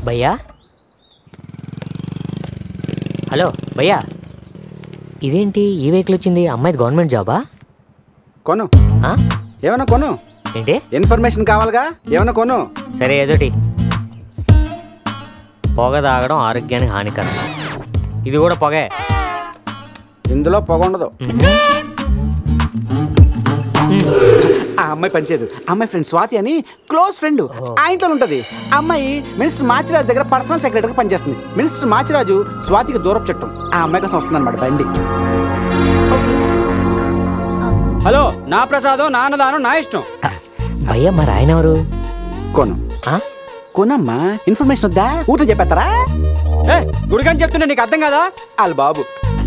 భయ్యా హలో భయ్యా ఇదేంటి ఈ వెహికల్ వచ్చింది అమ్మాయిది గవర్నమెంట్ జాబా కొను ఆ? ఏమన్నా కొను ఏంటి ఇన్ఫర్మేషన్ కావాలిగా ఏమన్నా కొను సరే ఏదోటి పొగ తాగడం ఆరోగ్యానికి హానికరం ఇది కూడా పొగే ఇందులో పొగ ఉండదు ఆ అమ్మాయి పనిచేయదు ఆ అమ్మాయి ఫ్రెండ్ స్వాతి అని క్లోజ్ ఫ్రెండ్ ఆ ఇంట్లో ఉంటది ఆ అమ్మాయి మినిస్టర్ మాచిరాజు దగ్గర పర్సనల్ సెక్రటరీగా పనిచేస్తుంది మినిస్టర్ మాచిరాజు స్వాతికి దూరపు చట్టం ఆ అమ్మాయి కోసం వస్తుంది అనమాట బండి హలో నా ప్రసాదం నా అన్నదానం నా ఇష్టం భయ్యా మరి ఆయన ఎవరు కొను ఆ? కొనమ్మా ఇన్ఫర్మేషన్ వద్దా ఊరితో చెప్పేస్తారా ఏ గుడికని చెప్తున్నా నీకు అర్థం కదా వాళ్ళ బాబు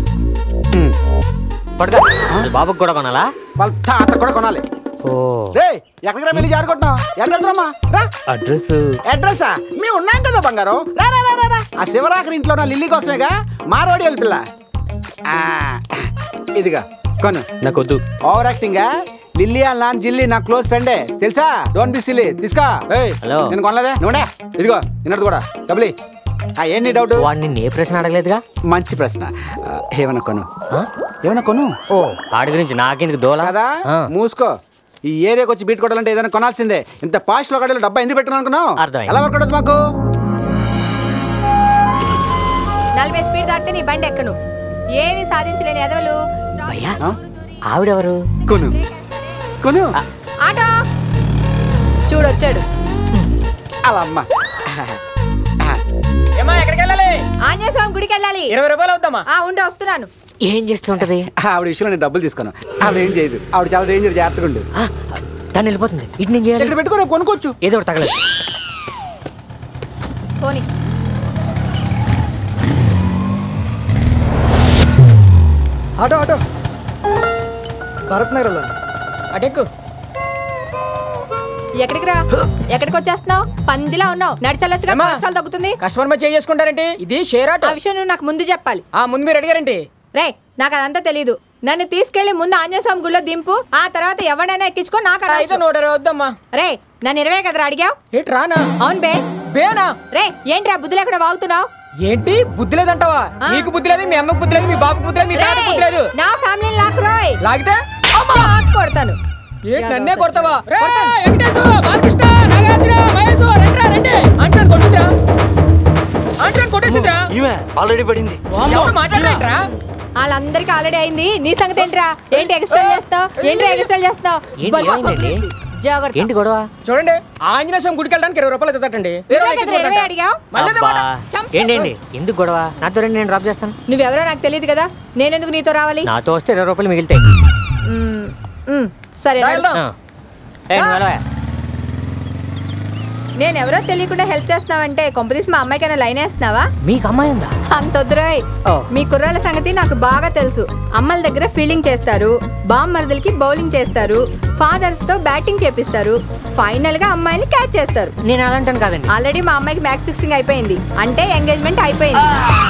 పడుకో వాళ్ళ బాబుకి కూడా కొనాలా వాళ్ళ తాత కూడా కొనాలి ఓ రే ఎక్కడికి రా వెళ్ళి జారుకుంటున్నావు ఎక్కడ వెళ్తున్నామా రా అడ్రస్ అడ్రస్ మేము ఉన్నాం కదా బంగారం రా రా రా, రా రా ఆ శివరాకరి ఇంట్లో నా లిల్లీ కోసమేగా మారవాడి వెళ్ళి పిల్ల ఆ, ఇదిగా కొను నాకొద్దు ఓవర్ యాక్టింగ్ లిల్లీ వాళ్ళ నాన్న జిల్లి నా క్లోజ్ ఫ్రెండే తెలుసా డోంట్ బి సిల్లీ తీసుకో ఏయ్ హలో. నేను కొనలేదే నువ్వునే ఇదిగో నిన్నది కూడా డబ్బులి ఆ ఏంటి డౌట్ వాడిని నిన్ను ఏ ప్రశ్న అడగలేదుగా మంచి ప్రశ్న ఆ, ఏమన్నా కొను ఆ? ఏమన్నా కొను ఓ ఆడి గురించి నాకెందుకు దోలా కదా ఆ. మూసుకో ఈ ఏరియాకి వచ్చి బీట్ కొట్టాలంటే ఏదైనా కొనాల్సిందే ఇంత పాస్ట్ లో గడిలో డబ్బా ఎందుకు పెట్టినా అనుకున్నావు అర్థమైంది. ఎలా వర్క్ అవుతుంది మాకు నలభై స్పీడ్ దాటితే నీ బండి ఎక్కను ఏమి సాధించలేని ఎదవలు భయ్యా ఆ? ఆవిడెవరు కొను కొను ఆటో చూడొచ్చాడు అలా అమ్మ ఏమా ఎక్కడికి వెళ్ళాలి ఆంజనేయ స్వామి గుడికి వెళ్ళాలి ఇరవై రూపాయలు అవుతామా ఆ ఉండి వస్తున్నాను ఏం చేస్తుంటది ఆవిడ విషయంలో నేను డబ్బులు తీసుకోను ఆవిడ ఏం చేయదు ఆవిడ చాలా డేంజర్ జాగ్రత్తగా ఉండు ఆ, దాన్ని వెళ్ళిపోతుంది ఇటు నేను చేయాలి ఇక్కడ పెట్టుకో రేపు కొనుక్కోవచ్చు ఏదో ఒకటి తగలేదు పోనీ ఆటో ఆటో భరత్ నగర్ వెళ్ళాలి అటెక్కు ఎక్కడికి రా ఎక్కడికి వచ్చేస్తున్నావు పందిలా ఉన్నావు నడిచల్లొచ్చుగా ఏమ్మా? కొలెస్ట్రాల్ తగ్గుతుంది కస్టమర్ మీద చేసుకుంటారంటే ఇది షేర్ ఆటో ఆ విషయం నువ్వు నాకు ముందు చెప్పాలి ఆ ముందు మీరు అడిగారంటే రే నాకు అదంతా తెలీదు నన్ను తీసుకెళ్లి ముందు ఆంజనేయ స్వామి గుడిలో దింపు ఆ తర్వాత ఎవడైనా ఎక్కించుకో నాకు అయితే అనవసరం. నూట ఇరవై వద్దమ్మా రే నన్ను ఇరవై కదరా అడిగావు ఏంటి రానా అవును బే బేనా రే ఏంట్రా బుద్ధులు ఎక్కడ వాగుతున్నావు ఏంటి బుద్ధి లేదంటావా ఆ. నీకు బుద్ధి లేదు మీ అమ్మకు బుద్ధి లేదు మీ బాబుకు బుద్ధి లేదు మీ తాతకు బుద్ధి లేదు నా ఫ్యామిలీని లాక్కురోయ్ లాగితే షాట్ కొడతాను ఏంటి యాదవ నన్నే సచ్చినోడు. కొడతావా రే, కొడతాను. వెంకటేశు, బాలకృష్ణ నాగార్జున మహేశు రండ్రా రండి అంటాడు కొట్టిందిరా అంటాడు కొట్టేసిందిరా ఆల్రెడీ పడింది ఎవరు మాట్లాడరా వాళ్ళందరికీ ఆల్రెడీ అయింది నీ సంగతి ఏంట్రా ఏంటి ఎక్స్ట్రా చేస్తావు ఏంటి ఎక్స్ట్రా చేస్తావు ఏంటి, ఏమైందండి? జాగ్రత్త ఏంటి గొడవ చూడండి ఆంజనేయ స్వామి గుడికి వెళ్ళడానికి ఇరవై రూపాయలు అవుతుందండి ఇరవై కదా ఇరవై అడిగావు మళ్ళీ అదే అబ్బా, మాట. చంపేస్తాను. ఏంటి ఏంటి ఎందుకు గొడవ నాతో రండి నేను డ్రాప్ చేస్తాను నువ్వెవరో నాకు తెలియదు కదా నేనెందుకు నీతో రావాలి నాతో వస్తే ఇరవై రూపాయలు మిగులుతాయి మ్మ్, మ్మ్, సరే రా, నడు. వెళ్దాం. ఆ. ఏ, నువ్వు వెళ్ళవా? నేను ఎవరో తెలియకుండా హెల్ప్ చేస్తున్నావంటే కొంపదీసి మా అమ్మాయికైనా లైన్ వేస్తున్నావా మీకు అమ్మాయి ఉందా అంత వద్దురోయ్ ఓ. మీ కుర్రాళ్ళ సంగతి నాకు బాగా తెలుసు అమ్మల దగ్గర ఫీల్డింగ్ చేస్తారు బామ్మర్దలకి బౌలింగ్ చేస్తారు ఫాదర్స్ తో బ్యాటింగ్ చేపిస్తారు ఫైనల్ గా అమ్మాయిని క్యాచ్ చేస్తారు నేను అలాంటాను కాదండి ఆల్రెడీ మా అమ్మాయికి మ్యాచ్ ఫిక్సింగ్ అయిపోయింది అంటే ఎంగేజ్మెంట్ అయిపోయింది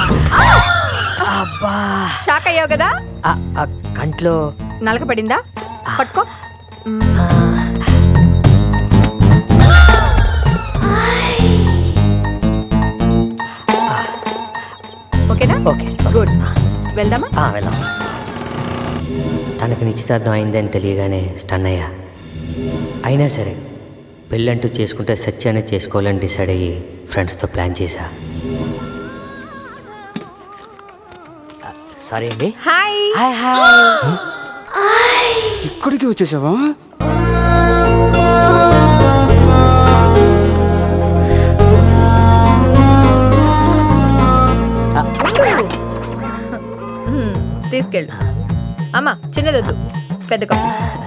అబ్బా షాక్ అయ్యావు కదా ఆ, ఆ, కంట్లో నలక పడిందా పట్టుకో మ్మ్. ఆ, ఓకేనా ఓకే గుడ్ వెళ్దామా ఆ, వెళ్దాం తనకు నిశ్చితార్థం అయిందని తెలియగానే స్టన్ అయ్యా అయినా సరే పెళ్ళంటూ చేసుకుంటే సత్యాన్ని చేసుకోవాలని డిసైడ్ అయ్యి ఫ్రెండ్స్తో ప్లాన్ చేశా సారీ అండి హాయ్ హాయ్ హాయ్ ఇక్కడికి వచ్చేసావా మ్మ్, తీసుకెళ్ళు అమ్మా చిన్నదొద్దు పెద్ద కప్పు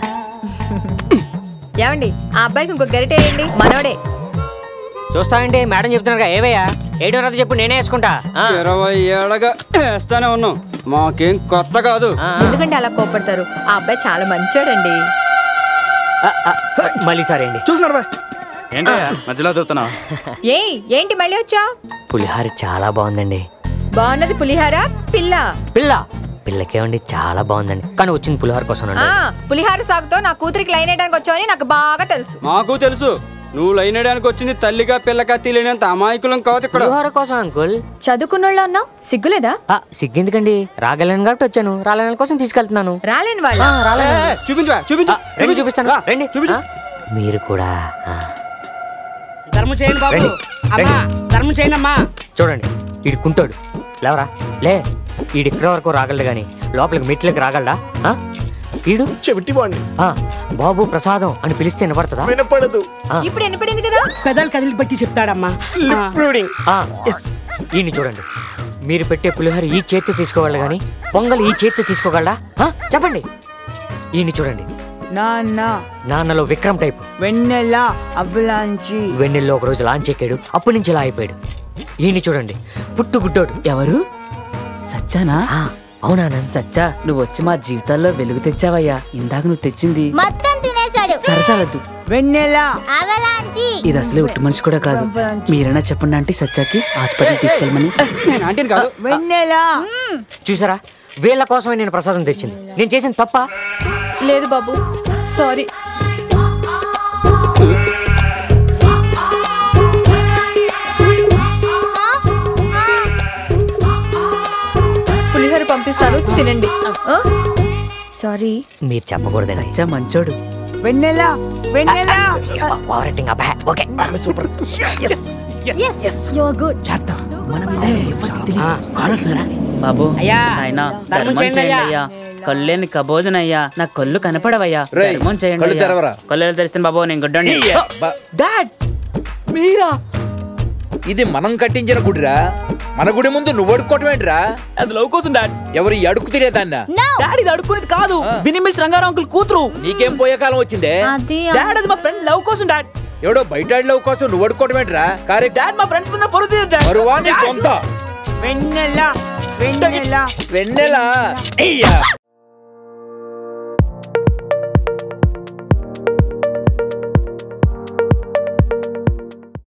ఏమండి ఆ అబ్బాయికి ఇంకో గరిటె వేయండి మనోడే చూస్తానండి మేడం చెప్తున్నారుగా ఏవయ్యా ఏడో రాదు చెప్పు నేనే వేసుకుంటా ఆ, ఇరవై ఏళ్ళగా వేస్తానే ఉన్నాం మాకేం కొత్త కాదు ఆ, ఎందుకంటే అలా కోపడతారు ఆ అబ్బాయి చాలా మంచోడండి ఆ, ఆ, మళ్ళీ సారీ అండి చూసినారు బాయ్ ఏంటయ్యా మధ్యలో దొరుకుతున్నావు ఏయ్ ఏంటి మళ్ళీ వచ్చా పులిహార చాలా బాగుందండి బాగున్నది పులిహార పిల్ల పిల్ల పిల్లకేమండి చాలా బాగుందండి కానీ వచ్చింది పులిహార కోసం ఆ పులిహార సాగుతో నా కూతురికి లైన్ వేయడానికి వచ్చావని నాకు బాగా తెలుసు మాకు తెలుసు నువ్వు లైన్ వేయడానికి వచ్చింది తల్లిగా పిల్లగా తెలియనంత అమాయకులం కాదు ఇక్కడ పులిహోర కోసం అంకుల్ చదువుకున్నోళ్ళు అన్నావు సిగ్గులేదా ఆ, సిగ్గెందుకండి రాగలను కాబట్టి వచ్చాను రాగల కోసం తీసుకెళ్తున్నాను రాలేని వాళ్ళ ఆ, రాలేను. ఏ, చూపించు చూపించు ఆ, రండి చూపిస్తాను రా, రండి చూపించు ఆ, మీరు కూడా ఆ, ధర్మం చేయండి బాబు రండి, అమ్మా రండి. ధర్మం చేయండి అమ్మా చూడండి ఈడు కుంటాడు లేవరా లే ఈడు ఇక్కడ వరకు రాగలడు గాని లోపలికి మెట్లకి రాగలడా ఆ? ఈడు చెవిటి వాడిని ఆ, బాబు ప్రసాదం అని పిలిస్తే వినపడుతుందా వినపడదు ఇప్పుడు వినపడింది కదా పెదాలు కదిలి బట్టి చెప్తాడమ్మా లిప్ రీడింగ్ ఆ, ఈయన్ని చూడండి మీరు పెట్టే పులిహోర ఈ చేత్తో తీసుకోగలరు కానీ పొంగల్ ఈ చేత్తో తీసుకోగలరా ఆ, చెప్పండి ఈయన్ని చూడండి నాన్న నాన్నలో విక్రమ్ టైప్ వెన్నెల అవలాంచి వెన్నెల్లో ఒక రోజు లాంచ్ ఎక్కాడు అప్పటి నుంచి ఇలా అయిపోయాడు ఈయన్ని చూడండి పుట్టు గుడ్డోడు ఎవరు సచ్చానా ఆ, అవునా నాన్న? సచ్చా నువ్వు వచ్చి మా జీవితాల్లో వెలుగు తెచ్చావయ్యా ఇందాక నువ్వు తెచ్చింది మొత్తం తినేశాడు సరసాలద్దు వెన్నెల అవలాంచి ఇది అసలే ఒట్టి మనిషి కూడా కాదు మీరైనా చెప్పండి అంటే సచ్చాకి హాస్పిటల్ తీసుకెళ్ళమని నేను ఆంటీని కాదు వెన్నెల చూసారా వీళ్ళ కోసమే నేను ప్రసాదం తెచ్చింది నేను చేసిన తప్ప లేదు బాబు సారీ పులిహోర పంపిస్తాను తినండి సారీ మీరు చెప్పకూడదండి సచ్చా మంచోడు వెన్నెల వెన్నెల ఓవరాక్టింగ్ అబ్బా ఓకే సూపర్ గుడ్ చేద్దాం మనం ఇలా ఎవరికి తెలియదు. కానొస్తుందిరా? బాబు అయ్యా, ఆయన ధర్మం ధర్మం చేయండి చేయండి అయ్యా. అయ్యా కళ్ళేని కబోదునయ్యా నా కళ్ళు కనపడవయ్యా రేయ్, ధర్మం చేయండి కళ్ళు అయ్యా. తెరవరా. కళ్ళు తెరిస్తాను బాబు నేను గుడ్డండి డాడ్ మీరా ఇది మనం కట్టించిన గుడిరా మన గుడి ముందు నువ్వు అడుక్కోవటం ఏంటిరా అది లవ్ కోసం డాడ్ ఎవరు ఈ అడుగు తినేదాన్న డాడీ ఇది అడుక్కునేది కాదు బినిమిస్ రంగారావు అంకుల్ కూతురు నీకేం పోయే కాలం వచ్చిందే అది డాడ్ అది మా ఫ్రెండ్ లవ్ కోసం డాడ్ ఎవడో బయట లవ్ కోసం నువ్వు అడుక్కోవటం ఏంటిరా కారే డాడ్ మా ఫ్రెండ్స్ మీద పరువు తీయదు డాడ్ మరువా నీ సొంత వెన్నెల వెన్నెల వెన్నెలా